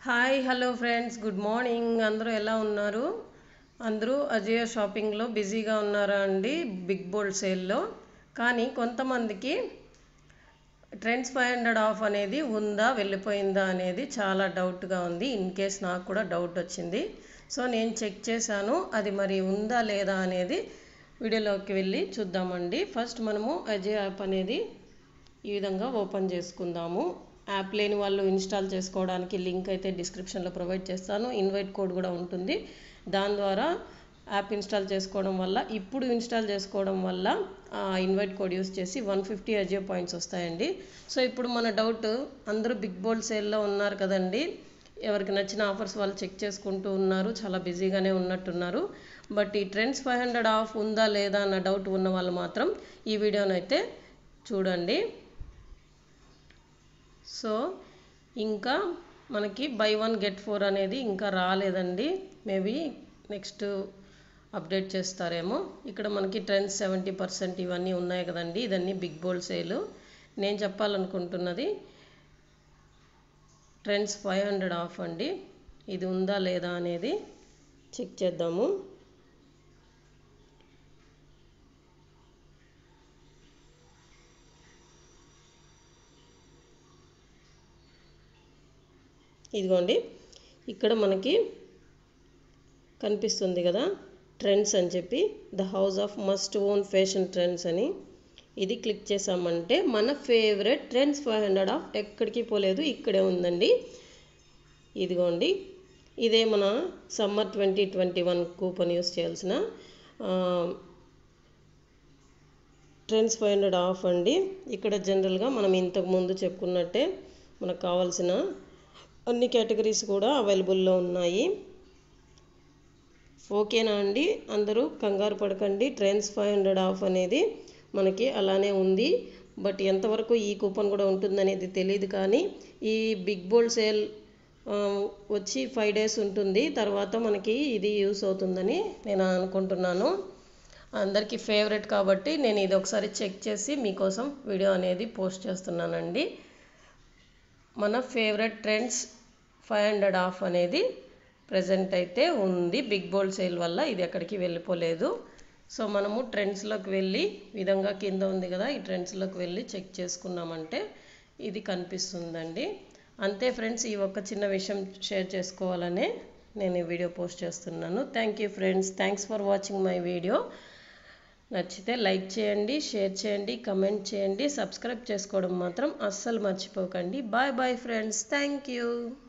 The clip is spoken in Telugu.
hi hello friends good morning అందరూ ఎలా ఉన్నారు అందరూ అజయ షాపింగ్లో బిజీగా ఉన్నారా అండి బిగ్ బోల్డ్ సేల్లో కానీ కొంతమందికి ట్రెండ్స్ ఫైవ్ హండ్రెడ్ ఆఫ్ అనేది ఉందా వెళ్ళిపోయిందా అనేది చాలా డౌట్గా ఉంది ఇన్ కేస్ నాకు కూడా డౌట్ వచ్చింది సో నేను చెక్ చేశాను అది మరి ఉందా లేదా అనేది వీడియోలోకి వెళ్ళి చూద్దామండి ఫస్ట్ మనము అజయ్ యాప్ అనేది ఈ విధంగా ఓపెన్ చేసుకుందాము యాప్ లేని వాళ్ళు ఇన్స్టాల్ చేసుకోవడానికి లింక్ అయితే డిస్క్రిప్షన్లో ప్రొవైడ్ చేస్తాను ఇన్వైట్ కోడ్ కూడా ఉంటుంది దాని ద్వారా యాప్ ఇన్స్టాల్ చేసుకోవడం వల్ల ఇప్పుడు ఇన్స్టాల్ చేసుకోవడం వల్ల ఆ ఇన్వైట్ కోడ్ యూస్ చేసి వన్ ఫిఫ్టీ అజియో పాయింట్స్ వస్తాయండి సో ఇప్పుడు మన డౌట్ అందరూ బిగ్ బోల్డ్ సేల్లో ఉన్నారు కదండి ఎవరికి నచ్చిన ఆఫర్స్ వాళ్ళు చెక్ చేసుకుంటూ ఉన్నారు చాలా బిజీగానే ఉన్నట్టున్నారు బట్ ఈ ట్రెండ్స్ ఫైవ్ హండ్రెడ్ ఆఫ్ ఉందా లేదా అన్న డౌట్ ఉన్న వాళ్ళు మాత్రం ఈ వీడియోనైతే చూడండి సో ఇంకా మనకి బై వన్ గెట్ ఫోర్ అనేది ఇంకా రాలేదండి మేబీ నెక్స్ట్ అప్డేట్ చేస్తారేమో ఇక్కడ మనకి ట్రెండ్స్ సెవెంటీ పర్సెంట్ ఇవన్నీ ఉన్నాయి కదండి ఇదన్నీ బిగ్ బోల్డ్ సేలు నేను చెప్పాలనుకుంటున్నది ట్రెండ్స్ ఫైవ్ హండ్రెడ్ ఆఫ్ అండి ఇది ఉందా లేదా అనేది చెక్ చేద్దాము ఇదిగోండి ఇక్కడ మనకి కనిపిస్తుంది కదా ట్రెండ్స్ అని చెప్పి the house of must own fashion Trends అని ఇది క్లిక్ చేసామంటే మన favourite Trends five hundred off ఎక్కడికి పోలేదు ఇక్కడే ఉందండి ఇదిగోండి ఇదే మన summer twenty twenty one coupon use చేయాల్సిన ట్రెండ్స్ ఫైవ్ హండ్రెడ్ ఆఫ్ అండి ఇక్కడ జనరల్గా మనం ఇంతకు ముందు చెప్పుకున్నట్టే మనకు కావాల్సిన అన్ని కేటగిరీస్ కూడా అవైలబుల్లో ఉన్నాయి ఓకేనా అండి అందరూ కంగారు పడకండి ట్రెండ్స్ ఫైవ్ హండ్రెడ్ ఆఫ్ అనేది మనకి అలానే ఉంది బట్ ఎంతవరకు ఈ కూపన్ కూడా ఉంటుందనేది తెలియదు కానీ ఈ బిగ్ బోల్డ్ సేల్ వచ్చి ఫైవ్ డేస్ ఉంటుంది తర్వాత మనకి ఇది యూస్ అవుతుందని నేను అనుకుంటున్నాను అందరికీ ఫేవరెట్ కాబట్టి నేను ఇది ఒకసారి చెక్ చేసి మీకోసం వీడియో అనేది పోస్ట్ చేస్తున్నానండి మన favourite Trends five hundred off అనేది ప్రజెంట్ అయితే ఉంది బిగ్ బోల్డ్ సేల్ వల్ల ఇది ఎక్కడికి వెళ్ళిపోలేదు సో మనము ట్రెండ్స్లోకి వెళ్ళి విధంగా కింద ఉంది కదా ఈ ట్రెండ్స్లోకి వెళ్ళి చెక్ చేసుకున్నామంటే ఇది కనిపిస్తుందండి అంతే ఫ్రెండ్స్ ఈ ఒక్క చిన్న విషయం షేర్ చేసుకోవాలనే నేను ఈ వీడియో పోస్ట్ చేస్తున్నాను thank you friends thanks for watching my video నచ్చితే లైక్ చేయండి షేర్ చేయండి కమెంట్ చేయండి సబ్స్క్రైబ్ చేసుకోవడం మాత్రం అస్సలు మర్చిపోకండి bye bye friends thank you